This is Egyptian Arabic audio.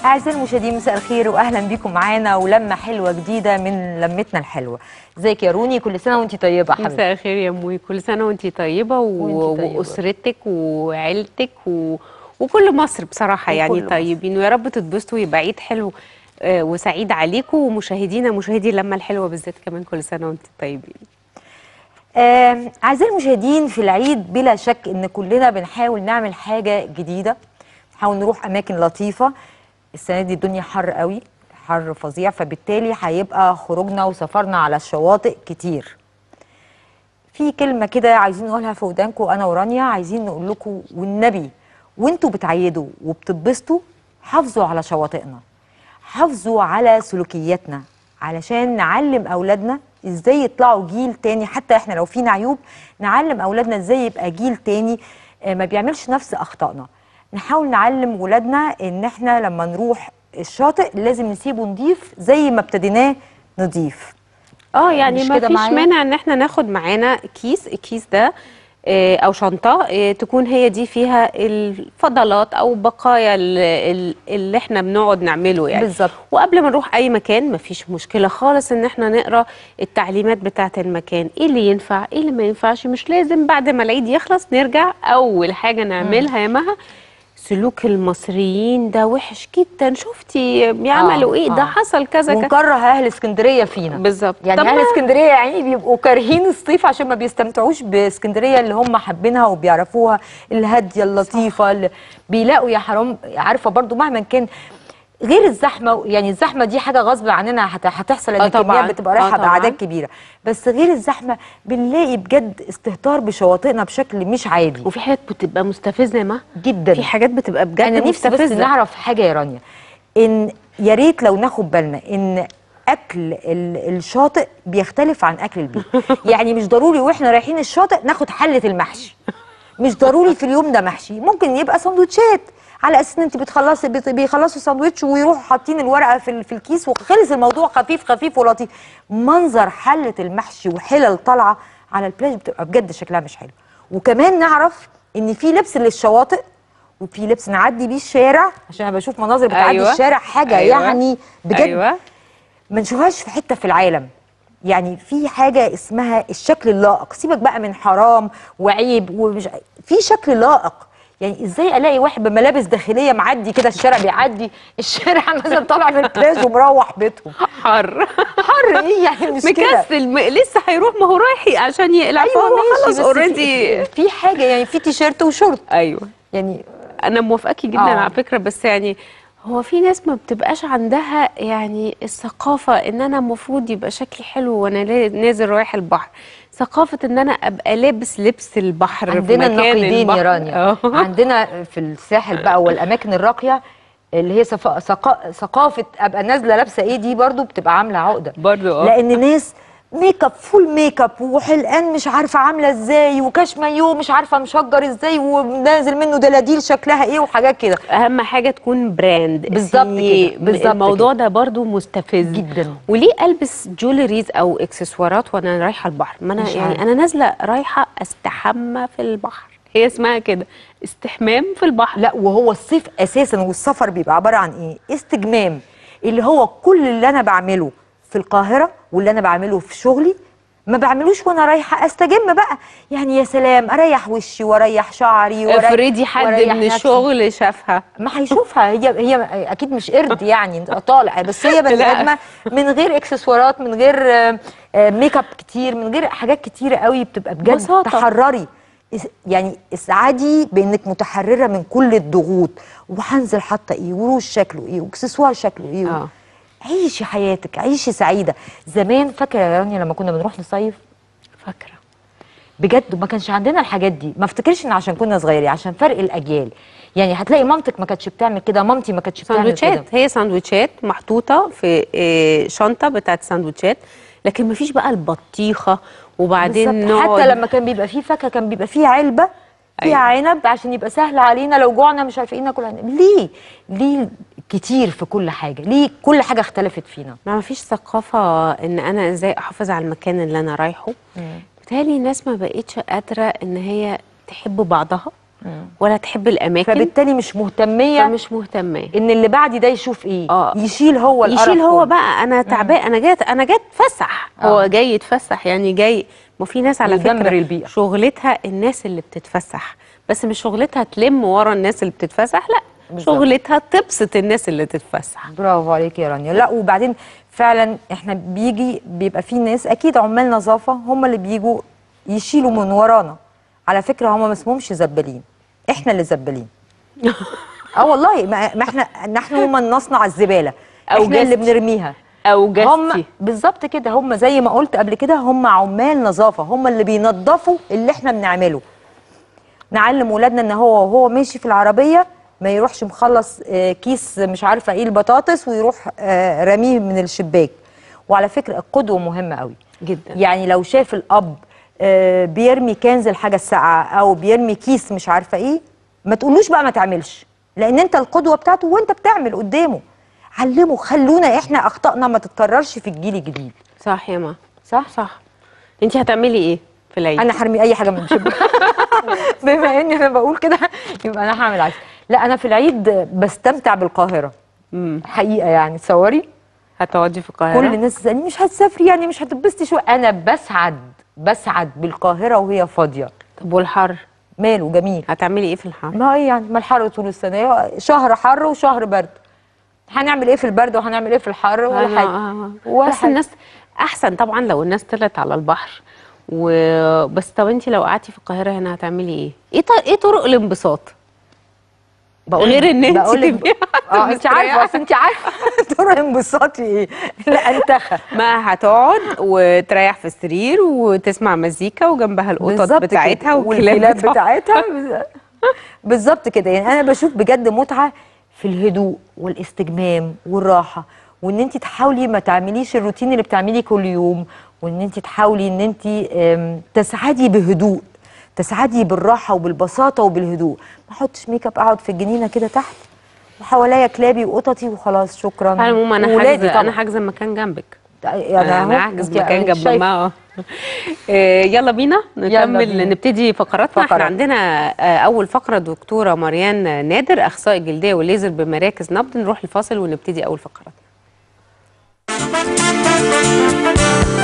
أعزائي المشاهدين مساء الخير وأهلا بيكم معانا ولمة حلوة جديدة من لمتنا الحلوة ازيك يا روني كل سنة وانت طيبة يا حبيبتي مساء الخير يا موي كل سنه وانتي طيبه و... وانتي طيبة. واسرتك وعيلتك و... وكل مصر بصراحه وكل يعني مصر. طيبين ويا رب تتبسطوا ويبقى عيد حلو آه، وسعيد عليكم ومشاهدينا مشاهدي اللمه الحلوه بالذات كمان كل سنه وانتم طيبين آه، أعزائي المشاهدين في العيد بلا شك إن كلنا بنحاول نعمل حاجة جديدة نحاول نروح أماكن لطيفة السنة دي الدنيا حر قوي حر فظيع فبالتالي هيبقى خروجنا وسفرنا على الشواطئ كتير في كلمة كده عايزين نقولها في ودانكم أنا ورانيا عايزين نقول لكم والنبي وانتوا بتعيدوا وبتتبسطوا حافظوا على شواطئنا حافظوا على سلوكياتنا علشان نعلم أولادنا ازاي يطلعوا جيل تاني حتى احنا لو فينا عيوب نعلم أولادنا ازاي يبقى جيل تاني آه، ما بيعملش نفس أخطائنا نحاول نعلم ولادنا ان احنا لما نروح الشاطئ لازم نسيبه نضيف زي ما ابتديناه نضيف اه يعني مش ما كده فيش معايا؟ مانع ان احنا ناخد معانا كيس الكيس ده آه، او شنطه آه، تكون هي دي فيها الفضلات او بقايا ال- ال- اللي احنا بنقعد نعمله يعني بالظبط. وقبل ما نروح اي مكان مفيش مشكله خالص ان احنا نقرا التعليمات بتاعه المكان ايه اللي ينفع ايه اللي ما ينفعش مش لازم بعد ما العيد يخلص نرجع اول حاجه نعملها يا مها سلوك المصريين ده وحش جدا شفتي بيعملوا آه، ايه ده آه. حصل كذا كذا ونكره اهل اسكندريه فينا بالظبط يعني طب اهل ما- اسكندريه يعني بيبقوا كارهين الصيف عشان ما بيستمتعوش باسكندريه اللي هم حابينها وبيعرفوها الهاديه اللطيفه اللي بيلاقوا يا حرام عارفه برضو مهما كان غير الزحمه يعني الزحمه دي حاجه غصب عننا هت- هتحصل لان آه طبعاً. الكميات بتبقى آه رايحه طبعاً. باعداد كبيره بس غير الزحمه بنلاقي بجد استهتار بشواطئنا بشكل مش عادي وفي حاجات بتبقى مستفزه يا مها جدا في حاجات بتبقى بجد انا نفسي بس مستفزه نعرف حاجه يا رانيا ان يا ريت لو ناخد بالنا ان اكل ال- الشاطئ بيختلف عن اكل البيت يعني مش ضروري واحنا رايحين الشاطئ ناخد حله المحشي مش ضروري في اليوم ده محشي ممكن يبقى سندوتشات على اساس ان انت بتخلصي بت- بيخلصوا ساندوتش ويروحوا حاطين الورقه في ال- في الكيس وخلص الموضوع خفيف خفيف ولطيف منظر حله المحشي وحلل طالعه على البلاج بتبقى بجد شكلها مش حلو وكمان نعرف ان في لبس للشواطئ وفي لبس نعدي بيه الشارع عشان انا بشوف مناظر بتعدي أيوة. الشارع حاجه أيوة. يعني بجد ايوه ما نشوفهاش في حته في العالم يعني في حاجه اسمها الشكل اللائق سيبك بقى من حرام وعيب ومش في شكل لائق يعني ازاي الاقي واحد بملابس داخليه معدي كده الشارع بيعدي الشارع مثلا طالع من البلاج ومروح بيتهم حر حر ايه يعني مش كده مكسل م... لسه هيروح ما هو رايح عشان يقلع ايوه فهو ماشي خلاص بس اوريدي في, في حاجه يعني في تيشيرت وشورت ايوه يعني انا موافقاكي جدا آه. على فكره بس يعني هو في ناس ما بتبقاش عندها يعني الثقافه ان انا المفروض يبقى شكلي حلو وانا لا- نازل رايح البحر ثقافه ان انا ابقى لابس لبس البحر في عندنا مكان النقيضين البحر. يا رانيا آه. عندنا في الساحل بقى والاماكن الراقيه اللي هي صفا- ثقا- ثقافه ابقى نازله لابسه ايه دي برضو بتبقى عامله عقده برضو اه لان ناس ميك اب فول ميك اب وحلقان مش عارفه عامله ازاي وكاش مايو مش عارفه مشجر ازاي ونازل منه دلاديل شكلها ايه وحاجات كده اهم حاجه تكون براند بالظبط سي- كده، بالظبط الموضوع ده برضو مستفز جدا. وليه البس جولريز او اكسسوارات وانا رايحه البحر ما انا مش يعني عارفة. انا نازله رايحه استحمى في البحر هي اسمها كده استحمام في البحر لا وهو الصيف اساسا والسفر بيبقى عباره عن ايه استجمام اللي هو كل اللي انا بعمله في القاهره واللي انا بعمله في شغلي ما بعملوش وانا رايحه استجم بقى يعني يا سلام اريح وشي واريح شعري وأريح- افرضي حد وأريح من نفسي. الشغل شافها ما هيشوفها هي هي اكيد مش قرد يعني انت طالع بس هي بني لا. ادمه من غير اكسسوارات من غير آه، آه، ميك اب كتير من غير حاجات كتيره قوي بتبقى بجد بساطة. تحرري اس- يعني اسعدي بانك متحرره من كل الضغوط وهنزل حاطه ايه وروج شكله ايه واكسسوار شكله ايه اه عيشي حياتك عيشي سعيده زمان فاكره يا رانيا لما كنا بنروح نصيف فاكره بجد ما كانش عندنا الحاجات دي ما افتكرش ان عشان كنا صغيرين عشان فرق الاجيال يعني هتلاقي مامتك ما كانتش بتعمل كده مامتي ما كانتش بتعمل كده ساندوتشات هي ساندوتشات محطوطه في آه، شنطه بتاعت ساندوتشات لكن مفيش بقى البطيخه وبعدين بالظبط. نقعد حتى لما كان بيبقى فيه فاكهه كان بيبقى فيه علبه فيها أيوة. عنب عشان يبقى سهل علينا لو جوعنا مش عارفين ناكل عنب ليه ليه كتير في كل حاجه ليه كل حاجه اختلفت فينا ما فيش ثقافة ان انا ازاي احافظ على المكان اللي انا رايحه بتهيألي الناس ما بقتش قادرة ان هي تحب بعضها ولا تحب الاماكن فبالتالي مش مهتميه فمش مهتمه ان اللي بعدي ده يشوف ايه آه. يشيل هو القرف يشيل هو كله. بقى انا تعبان انا جاي انا جاي اتفسح هو آه. جاي يتفسح يعني جاي ما في ناس على يدمر فكره البيئة. شغلتها الناس اللي بتتفسح بس مش شغلتها تلم ورا الناس اللي بتتفسح لا بالظبط. شغلتها تبسط الناس اللي تتفسح برافو عليك يا رانيا لا وبعدين فعلا احنا بيجي بيبقى في ناس اكيد عمال نظافه هم اللي بيجوا يشيلوا من ورانا على فكره هم ما اسمهمش زبالين احنا اللي زبالين اه والله ما ما احنا نحن من نصنع الزباله أو احنا اللي جاستي. بنرميها او هم جاستي بالظبط كده هم زي ما قلت قبل كده هم عمال نظافه هم اللي بينظفوا اللي احنا بنعمله نعلم ولادنا ان هو وهو ماشي في العربيه ما يروحش مخلص آه، كيس مش عارفه ايه البطاطس ويروح آه، رميه من الشباك وعلى فكره القدوه مهمه قوي جدا يعني لو شاف الاب آه، بيرمي كنز الحاجه الساقعه او بيرمي كيس مش عارفه ايه ما تقولوش بقى ما تعملش لان انت القدوه بتاعته وانت بتعمل قدامه علمه خلونا احنا اخطائنا ما تتكررش في الجيل الجديد صح يا ما صح صح انت هتعملي ايه في العيد انا هرمي اي حاجه من الشباك بما اني انا بقول كده يبقى انا هعمل عكس لا انا في العيد بستمتع بالقاهره مم. حقيقه يعني تصوري هتقعدي في القاهره كل الناس تسالني مش هتسافري يعني مش هتتبسطي شويه انا بسعد بسعد بالقاهره وهي فاضيه طب والحر ماله جميل هتعملي ايه في الحر ما هي يعني ما الحر طول السنه شهر حر وشهر برد هنعمل ايه في البرد وهنعمل ايه في الحر ولا آه، حاجه آه، آه. ولا بس حاجة. الناس احسن طبعا لو الناس طلعت على البحر و... بس طب انت لو قعدتي في القاهره هنا هتعملي ايه ايه ط... ايه طرق الانبساط بقول غير ان انت بقولك- تبقي اه انت عارفه اصل انت عارفه طرق انبساطي ايه لا انتخى ما هتقعد وتريح في السرير وتسمع مزيكا وجنبها القطط بالظبط بتاعتها كده. والكلاب والكلاب بتاعتها بتاعتها بالظبط كده يعني انا بشوف بجد متعه في الهدوء والاستجمام والراحه وان انت تحاولي ما تعمليش الروتين اللي بتعمليه كل يوم وان انت تحاولي ان انت أم، تسعدي بهدوء تسعدي بالراحه وبالبساطه وبالهدوء ما احطش ميك اب اقعد في الجنينه كده تحت وحواليا كلابي وقططي وخلاص شكرا على العموم انا وولادي حاجزه طبعاً. انا حاجزه مكان جنبك يعني انا أهو، هحجز أنت مكان جنب شايفة. ما آه، يلا بينا نكمل بينا. نبتدي فقراتنا احنا فقرات. عندنا آه، اول فقره دكتوره مريان نادر اخصائي جلديه والليزر بمراكز نبض نروح الفاصل ونبتدي اول فقرات